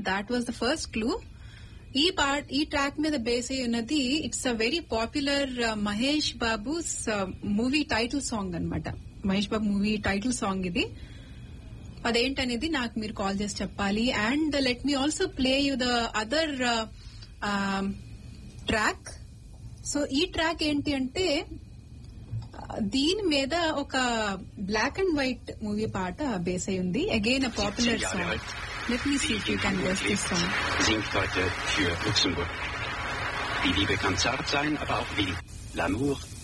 That was the first clue ఈ part ఈ track మీద బేస్ అయి ఉన్నది it's a very popular Mahesh Babu movie title song అన్నమాట Mahesh Babu movie title song ఇది అదేంటనేది నాకు మీరు కాల్ చేసి చెప్పాలి and let me also play you the other track so ఈ ట్రాక్ ఏంటి అంటే దీని మీద ఒక బ్లాక్ అండ్ వైట్ మూవీ పాట బేస్ అయి ఉంది again a popular song let me see you can guess this song singt heute für Luxemburg. Die Liebe kann zart sein, aber auch wild. L'amour